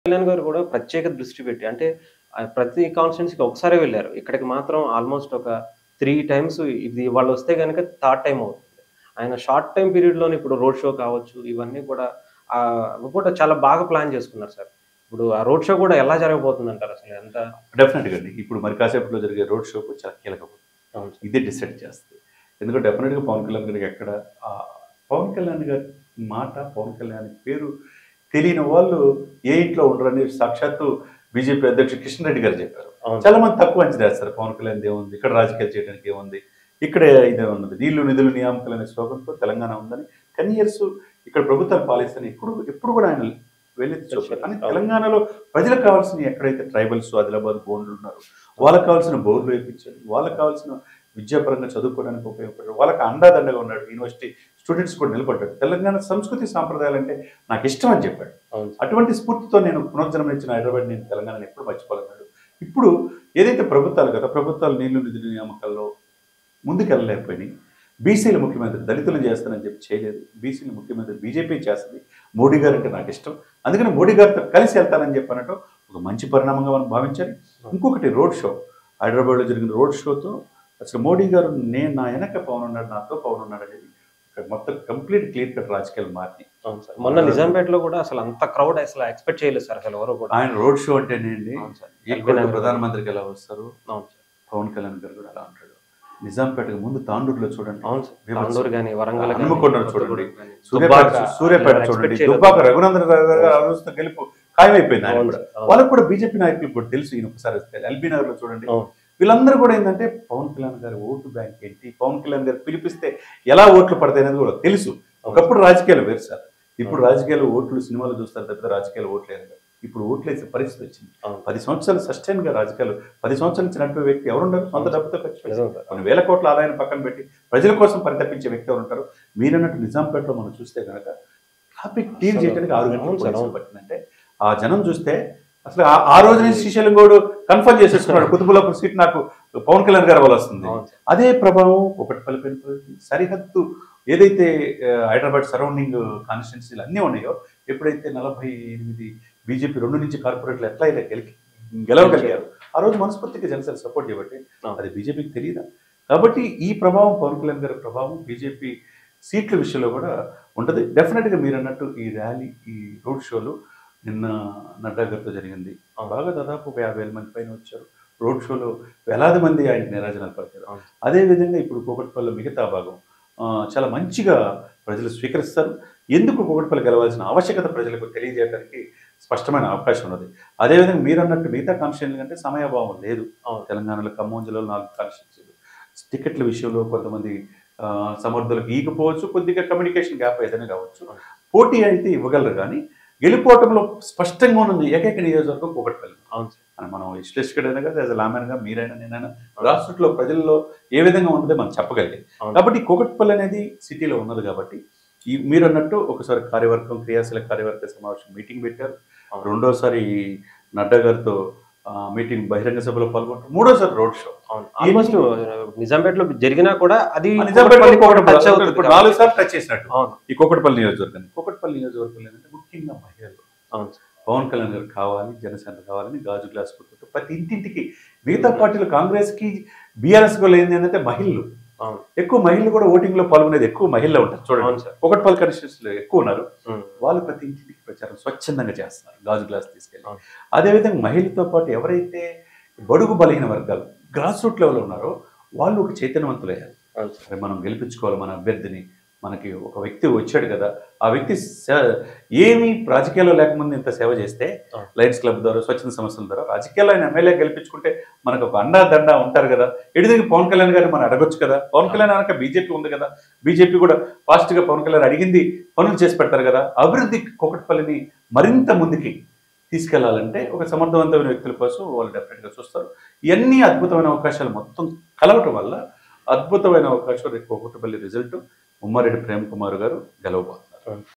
కళ్యాణ్ గారు కూడా ప్రత్యేక దృష్టి పెట్టి అంటే ఆ ప్రతి కాన్స్టిట్యున్సీకి ఒకసారే వెళ్ళారు ఇక్కడికి మాత్రం ఆల్మోస్ట్ ఒక త్రీ టైమ్స్ ఇది వాళ్ళు వస్తే కనుక థర్డ్ టైం అవుతుంది ఆయన షార్ట్ టైం పీరియడ్లోనే ఇప్పుడు రోడ్ షో కావచ్చు ఇవన్నీ కూడా ఆ, అవి కూడా చాలా బాగా ప్లాన్ చేసుకున్నారు సార్ ఇప్పుడు ఆ రోడ్ షో కూడా ఎలా జరగబోతుంది అంటారు అసలు ఎంత డెఫినెట్గా అండి ఇప్పుడు మరి కాసేపట్లో జరిగే రోడ్ షోకు చాలా కీలకం అవును సార్. ఇదే డిసైడ్ చేస్తుంది ఎందుకంటే డెఫినెట్గా పవన్ కళ్యాణ్ గారికి ఎక్కడ ఆ పవన్ కళ్యాణ్ గారి మాట పవన్ కళ్యాణ్ పేరు తెలియని వాళ్ళు ఏ ఇంట్లో ఉండరని సాక్షాత్తు బీజేపీ అధ్యక్షుడు కిషన్ రెడ్డి గారు చెప్పారు అవును చాలా మంది తక్కువ అంచనా వేస్తారు పవన్ కళ్యాణ్ ఏముంది ఇక్కడ రాజకీయాలు చేయడానికి ఏముంది ఇక్కడే ఇదే ఉన్నది నీళ్లు నిధులు నియామకాలు అనే స్లోగన్తో తెలంగాణ ఉందని టెన్ ఇయర్స్ ఇక్కడ ప్రభుత్వం పాలిస్తాను ఎప్పుడు ఎప్పుడు కూడా ఆయన వెళ్ళి చూపారు కానీ అవును. తెలంగాణలో ప్రజలకు కావాల్సిన ఎక్కడైతే ట్రైబల్స్ ఆదిలాబాద్ బోన్లు ఉన్నారు వాళ్ళకి కావాల్సిన బోర్లు వేయించాడు వాళ్ళకి కావాల్సిన విద్యాపరంగా చదువుకోవడానికి ఉపయోగపడ్డాడు వాళ్ళకి అండాదండగా ఉన్నాడు యూనివర్సిటీ స్టూడెంట్స్ కూడా నిలబడ్డాడు తెలంగాణ సంస్కృతి సాంప్రదాయాలు అంటే నాకు ఇష్టం అని చెప్పాడు అవును సార్. అటువంటి స్ఫూర్తితో నేను పునర్జన్మ ఇచ్చిన హైదరాబాద్ నేను తెలంగాణని ఎప్పుడు మర్చిపోలేన్నాడు ఇప్పుడు ఏదైతే ప్రభుత్వాలు కదా ప్రభుత్వాలు నీళ్లు నిధుల నియామకాల్లో ముందుకెళ్ళలేకపోయినాయి బీసీల ముఖ్యమంత్రి దళితులను చేస్తానని చెప్పి చేయలేదు బీసీల ముఖ్యమంత్రి బీజేపీ చేస్తుంది మోడీ గారు అంటే నాకు ఇష్టం అందుకని మోడీ గారితో కలిసి వెళ్తానని చెప్పనట్టు ఒక మంచి పరిణామంగా మనం భావించాలి ఇంకొకటి రోడ్ షో హైదరాబాద్లో జరిగిన రోడ్ షోతో అసలు మోడీ గారు నేను నా వెనక పవన్ ఉన్నాడు నాతో పవన్ ఉన్నాడు అనేది ఒక మొత్తం కంప్లీట్ క్లియర్ కట్ రాజకీయాలు మారి అవును సార్ మొన్న నిజాంపేటలో కూడా అసలు అంత క్రౌడ్ అసలు ఎక్స్పెక్ట్ చేయలేదు సార్ అసలు ఎవరు కూడా ఆయన రోడ్ షో అంటేనేంటి అవును సార్ ఇక్కడ ప్రధానమంత్రికి ఎలా వస్తారు అవును సార్ పవన్ కళ్యాణ్ గారు కూడా అలా ఉంటాడు నిజాంపేటకు ముందు తాండూరులో చూడండి అవును సార్ బీభత్సం. తాండూరు కానీ వరంగల్ కానీ హన్మకొండను చూడండి. కానీ, సూర్యాపేట దుబ్బాక, సూర్యాపేట అసలు చూడండి expect చేయలేదు. దుబ్బాక రఘునందన్ రావు గారు ఆలోచిస్తున్న గెలుపు ఖాయమైపోయింది ఆయన అవును కూడా సార్, అవును. వాళ్ళకు కూడా బీజేపీ నాయకులకు కూడా తెలుసు ఈయన ఒకసారి వస్తే ఎల్బీ నగర్ లో చూడండి అవును. వీళ్ళందరూ కూడా ఏంటంటే పవన్ కళ్యాణ్ గారి ఓటు బ్యాంక్ ఏంటి పవన్ కళ్యాణ్ గారు పిలిపిస్తే ఎలా ఓట్లు పడతాయి అనేది కూడా తెలుసు ఒకప్పుడు రాజకీయాలు వేరు సార్ ఇప్పుడు అవును. రాజకీయాలు ఓట్లు సినిమాలు చూస్తారు తప్పితే రాజకీయాలు ఓట్లు లేదు ఇప్పుడు ఓట్లు వేసే పరిస్థితి వచ్చింది అవును. పది సంవత్సరాలు సస్టైన్ గా రాజకీయాలు పది సంవత్సరాల నుంచి నడిపే వ్యక్తి ఎవరున్నారు సొంత డబ్బుతో ఖర్చు పెట్టి నిజం సార్. కొన్ని వేల కోట్ల ఆదాయాన్ని పక్కన పెట్టి ప్రజల కోసం పరితపించే వ్యక్తి ఎవరు ఉంటారు మీరన్నట్టు నిజాంపేటలో మనం చూస్తే కనుక ట్రాఫిక్ క్లియర్ అసలు చేయడానికి ఆరు అవును గంటలు సార్, పోలీసులు అవును. పట్టిందంటే ఆ జనం చూస్తే అసలు ఆ- ఆ రోజు నుంచి శ్రీశైలం గౌడ్ కన్ఫర్మ్ చేసేసుకున్నాడు కుతుబులాపూర్ సీట్ నాకు పవన్ కళ్యాణ్ గారి వల్ల వస్తుంది అవును సార్. అదే ప్రభావం ఒకటిపల్లి పెనుపల్లి సరిహద్దు ఏదైతే ఆ, హైదరాబాద్ సరౌండింగ్ కాన్స్టిట్యున్సీలు అన్నీ ఉన్నాయో ఎప్పుడైతే నలభై ఎనిమిది బీజేపీ రెండు నుంచి కార్పొరేట్లు ఎట్లా అయితే గెలికి గెలవగలిగారు ఆ రోజు మనస్ఫూర్తిగా జనసేన సపోర్ట్ చేయబట్టి అవును. అది బీజేపీకి తెలియదా కాబట్టి ఈ ప్రభావం పవన్ కళ్యాణ్ గారి ప్రభావం బీజేపీ సీట్ల విషయంలో కూడా ఉంటుంది డెఫినెట్గా మీరు అన్నట్టు ఈ ర్యాలీ ఈ రోడ్ షోలు నిన్న నడ్డా గారితో జరిగింది బాగా దాదాపు ఒక యాభై వేల మంది పైన వచ్చారు రోడ్ షోలో వేలాది మంది ఆయన నిరాజనాలు పలికారు అవును. అదేవిధంగా ఇప్పుడు కూకట్పల్లి మిగతా భాగం ఆ, చాలా మంచిగా ప్రజలు స్వీకరిస్తారు ఎందుకు కూకట్పల్లి గెలవాల్సిన ఆవశ్యకత ప్రజలకు తెలియజేయడానికి స్పష్టమైన అవకాశం ఉన్నది అదేవిధంగా మీరు అన్నట్టు మిగతా కాన్స్టిట్యూన్సీ కంటే సమయాభావం లేదు అవును. తెలంగాణలో ఖమ్మం జిల్లాలో నాలుగు కాన్స్టిట్యూన్సీలు టికెట్ల విషయంలో కొంతమంది ఆ, సమర్థులకు ఈకపోవచ్చు కొద్దిగా కమ్యూనికేషన్ గ్యాప్ ఏదైనా కావచ్చు అవును. పోటీ అయితే ఇవ్వగలరు కానీ గెలుపోవటంలో స్పష్టంగా ఉన్న ఏకైక నియోజకవర్గం కూకట్పల్లి అవును సార్. అని మనం విశ్లేషకుడైనా కదా యాజ్ లామెన్గా మీరైనా నేనైనా రాష్ట్రంలో ప్రజల్లో ఏ విధంగా ఉంటుందో మనం చెప్పగలిగాం అవును. కాబట్టి కూకట్పల్లి అనేది సిటీలో ఉన్నది కాబట్టి ఈ మీరు అన్నట్టు ఒకసారి కార్యవర్గం క్రియాశీల కార్యవర్గ సమావేశం మీటింగ్ పెట్టారు అవును. రెండోసారి నడ్డా గారితో ఆ, మీటింగ్ బహిరంగ సభలో పాల్గొంటారు మూడోసారి రోడ్ షో అవును ఆల్మోస్ట్ నిజాంపేటలో జరిగినా కూడా అది నిజాంపేటలో కూకట్పల్లికి కూడా కూకట్పల్లి touch అవుతుంది ఇప్పుడు కాబట్టి. నాలుగు సార్లు టచ్ చేసినట్టు అవును ఈ కూకట్పల్లి నియోజకవర్గాన్ని కూకట్పల్లి నియోజకవర్గంలో ఏంటంటే ముఖ్యంగా మహిళలు అవును సార్. పవన్ కళ్యాణ్ గారు కావాలి జనసేన కావాలని గాజు గ్లాస్ కొట్టుకుంటూ ప్రతి ఇంటింటికి మిగతా పార్టీలు కాంగ్రెస్ కి బీఆర్ఎస్ కూడా ఏంది ఏంటంటే మహిళలు అవును ఎక్కువ మహిళలు కూడా ఓటింగ్ లో పాల్గొనేది ఎక్కువ మహిళలు ఉంటారు చూడండి అవును సార్ ఒకటిపల్లి కాన్స్టిట్యూన్సీలో ఎక్కువ ఉన్నారు ఉమ్. వాళ్ళు ప్రతి ఇంటికి ప్రచారం స్వచ్ఛందంగా చేస్తున్నారు గాజు గ్లాస్ తీసుకెళ్ళి అవును. అదేవిధంగా మహిళలతో పాటు ఎవరైతే బడుగు బలహీన వర్గాలు గ్రాస్ రూట్ లెవెల్ ఉన్నారో వాళ్ళు ఒక చైతన్యవంతులయ్యారు అవును సార్. అరే మనం గెలిపించుకోవాలి మన అభ్యర్థిని మనకి ఒక వ్యక్తి వచ్చాడు కదా ఆ వ్యక్తి సే- ఏమీ రాజకీయాల్లో లేకముందు ఇంత సేవ చేస్తే అవును. లయన్స్ క్లబ్ ద్వారా స్వచ్ఛంద సంస్థల ద్వారా రాజకీయాల్లో ఆయన ఎమ్మెల్యే గెలిపించుకుంటే మనకు ఒక అండా దండ ఉంటారు కదా ఎడిదికి పవన్ కళ్యాణ్ గారిని మనం అడగొచ్చు కదా పవన్ కళ్యాణ్ అనక బీజేపీ ఉంది కదా బీజేపీ కూడా ఫాస్ట్ గా పవన్ కళ్యాణ్ అడిగింది పనులు చేసి పెడతారు కదా అభివృద్ధి కొకటిపల్లిని మరింత ముందుకి తీసుకెళ్లాలంటే ఒక సమర్థవంతమైన వ్యక్తుల కోసం వాళ్ళు డెఫినెట్గా చూస్తారు ఇవన్నీ అద్భుతమైన అవకాశాలు మొత్తం కలవటం వల్ల అద్భుతమైన అవకాశం రేపు కొకటిపల్లి రిజల్ట్ ఉమ్మారెడ్డి ప్రేమ్ కుమార్ గారు గెలవబోతున్నారు